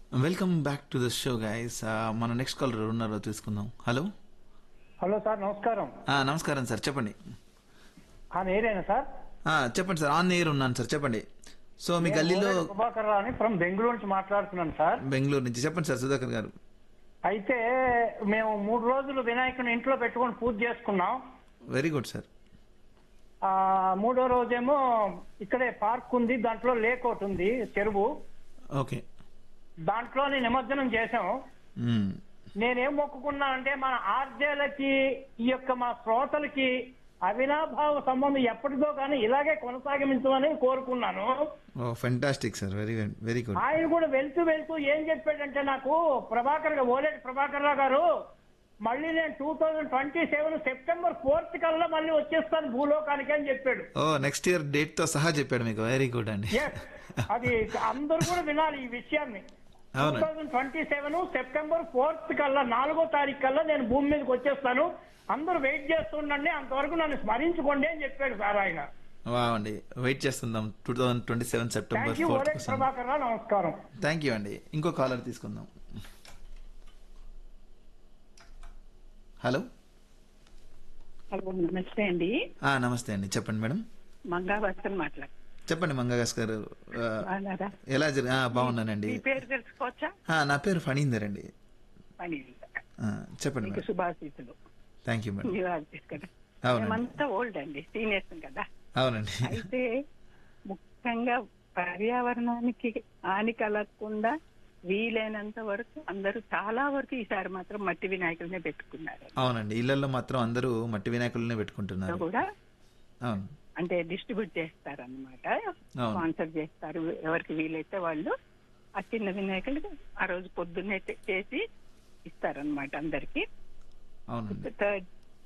Welcome back to the show guys మన next caller ఉన్నారో తీసుకుందాం హలో హలో సార్ నమస్కారం ఆ, నమస్కారం సార్ చెప్పండి ఆ నేరేనా సార్ ఆ, చెప్పండి సార్ ఆన్ ఎయిర్ ఉన్నాను సార్ చెప్పండి సో మీ గల్లీలో నేను ప్రభాకర్ రావు అని ఫ్రమ్ బెంగళూరు నుంచి మాట్లాడుతున్నాను సార్ బెంగళూరు నుంచి చెప్పండి సార్ సుధాకర్ గారు అయితే మేము మూడు రోజులు వినాయకుని ఇంట్లో పెట్టుకొని పూజ చేసుకున్నాం వెరీ గుడ్ సార్ ఆ మూడో రోజేమో ఇక్కడే పార్క్ ఉంది దాంట్లో లేక్ ఒకటి ఉంది చెరువు ఓకే దాంట్లోనే నిమజ్జనం చేసాం మ్మ్. నేనేం మొక్కుకున్నా అంటే మన ఆర్జేలకి ఈ యొక్క మా శ్రోతలకి అవినాభావ సంబంధం ఎప్పటిదో కానీ ఇలాగే కొనసాగించమని కోరుకున్నాను ఓ fantastic sir very very good ఆయన కూడా వెళ్తూ వెళ్తూ ఏం చెప్పాడంటే నాకు ప్రభాకర్ గా- ఓలేటి ప్రభాకర్ రావు గారు మళ్ళీ నేను two thousand twenty seven September fourth కల్లా మళ్ళీ వచ్చేస్తాను భూలోకానికి అని చెప్పాడు ఓ నెక్స్ట్ ఇయర్ డేట్ తో సహా చెప్పాడు మీకు వెరీ గుడ్ అండి Yes, అది అందరూ కూడా వినాలి ఈ విషయాన్ని టూ అవునండి. Thousand twenty seven September fourth కల్లా నాలుగో తారీఖు కల్లా నేను భూమి మీదకి వచ్చేస్తాను అందరూ వెయిట్ చేస్తుండండి అంతవరకు నన్ను స్మరించుకోండి అని చెప్పాడు సార్ ఆయన వావ్ అండి వెయిట్ చేస్తుందాం two thousand twenty seven September thank you fourth Oleti Prabhakar Rao నమస్కారం థ్యాంక్ యూ అండి ఇంకో కాలర్ తీసుకుందాం హలో హలో నమస్తే అండి ఆ, నమస్తే అండి చెప్పండి మేడం మంగాభాస్కర్ మాట్లాడు చెప్పండి మంగగాస్ గారు ఆ, బాగున్నారా ఎలా జరి ఆ, బాగున్నానండి మీ పేరు తెలుసుకోవచ్చా ఆ, నా పేరు ఫణీందర్ అండి పని ఆ, చెప్పండి మీకు మేడం శుభాశీసులు థ్యాంక్ యూ మేడం మీరు ఆర్టిస్ట్ కదా అవునండి మేమంతా ఓల్డ్ అండి సీనియర్స్ కదా అవునండి అయితే ముఖ్యంగా పర్యావరణానికి హాని కలగకుండా వీలైనంత వరకు అందరూ చాలా వరకు ఈసారి మాత్రం మట్టి వినాయకులనే పెట్టుకున్నారు అవునండి ఇళ్లలో మాత్రం అందరూ మట్టి వినాయకులనే సో పెట్టుకుంటున్నారు కూడా అవును అంటే డిస్ట్రిబ్యూట్ చేస్తారన్నమాట అవును. స్పాన్సర్ చేస్తారు ఎవరికి వీలైతే వాళ్ళు ఆ చిన్న వినాయకులు ఆ రోజు పొద్దున్నే చే- చేసి ఇస్తారన్నమాట అందరికి అవునండి థర్డ్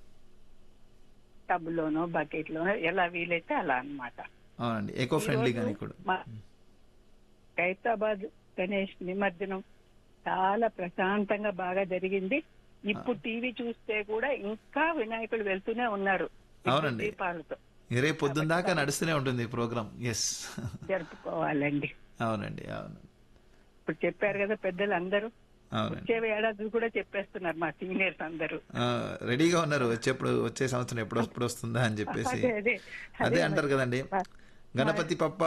టబ్ లోనో బకెట్ లోనో ఎలా వీలైతే అలా అన్నమాట అవునండి ఎకో ఫ్రెండ్లీగానే కూడా మా ఖైరతాబాద్ గణేష్ నిమజ్జనం చాలా ప్రశాంతంగా బాగా జరిగింది ఇప్పుడు టీవీ చూస్తే కూడా ఇంకా వినాయకులు వెళ్తూనే ఉన్నారు అవునండి. దీపాలతో రేపు పొద్దున్న దాకా నడుస్తూనే ఉంటుంది ప్రోగ్రామ్ ఎస్ జరుపుకోవాలండి అవునండి అవును ఇప్పుడు చెప్పారు కదా పెద్దలు అందరూ అవునండి వచ్చే ఏడాది కూడా చెప్పేస్తున్నారు మా సీనియర్స్ అందరూ ఆ, రెడీగా ఉన్నారు వచ్చేప్పుడు వచ్చే సంవత్సరం ఎప్పుడు ఎప్పుడు వస్తుందా అని చెప్పేసి అదే, అదే. అదే అంటారు కదండి మా- గణపతి పప్ప